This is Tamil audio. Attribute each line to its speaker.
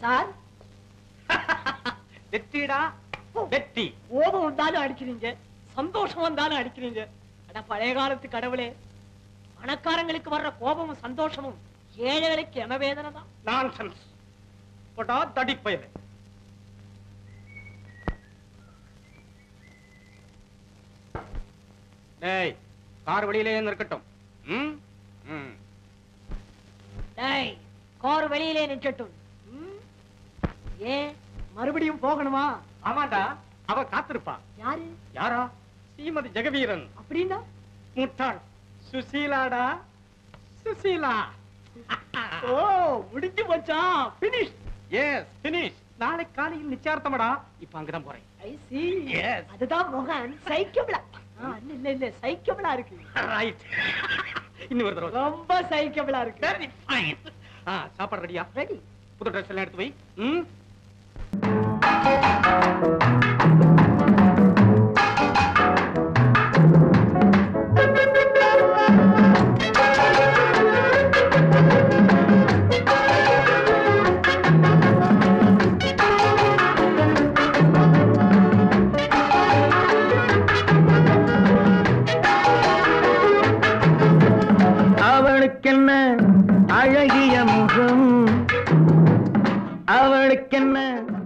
Speaker 1: சார்
Speaker 2: வெற்றிடா வெற்றி
Speaker 1: கோபம் வந்தாலும் அடிக்கிறீங்க சந்தோஷம் வந்தாலும் அடிக்கிறீங்க அட பழைய காலத்து கடவுளே பணக்காரங்களுக்கு வர்ற கோபமும் சந்தோஷமும் ஏழைகளுக்கு எமவேதனை தான்
Speaker 2: நான்சென்ஸ் போட்டா தடிப்பயல டேய் கார் வெளியிலே இருக்கட்டும் ம் ம்
Speaker 1: டேய் கார் வெளியிலே நிக்கட்டும் ம்? ஏன் மறுபடியும் போகணுமா
Speaker 2: ஆமாண்டா அவ காத்திருப்பா
Speaker 1: யாரு
Speaker 2: யாரா ஸ்ரீமதி ஜெகவீரன்
Speaker 1: அப்படின்னா
Speaker 2: முட்டாள் சுசீலாடா சுசீலா
Speaker 1: ஓ முடிஞ்சு போச்சான் பினிஷ்
Speaker 2: எஸ் பினிஷ் நாளை காலையில் நிச்சயார்த்தமடா இப்ப அங்கதான் போறேன்
Speaker 1: ஐ சி
Speaker 2: Yes.
Speaker 1: அதுதான் மோகன் சைக்கபிளா இல்ல இல்ல இல்ல சைக்கபிளா இருக்கு
Speaker 2: ரைட் இன்னொரு தடவை
Speaker 1: ரொம்ப சைக்கபிளா இருக்கு
Speaker 2: வெரி ஃபைன் ஆ சாப்பாடு ரெடியா
Speaker 1: ரெடி
Speaker 2: புது ட்ரெஸ் எல்லாம் எடுத்து வை ம்
Speaker 3: அவளுக்கென்ன அழகிய முகம் அவளுக்கென்ன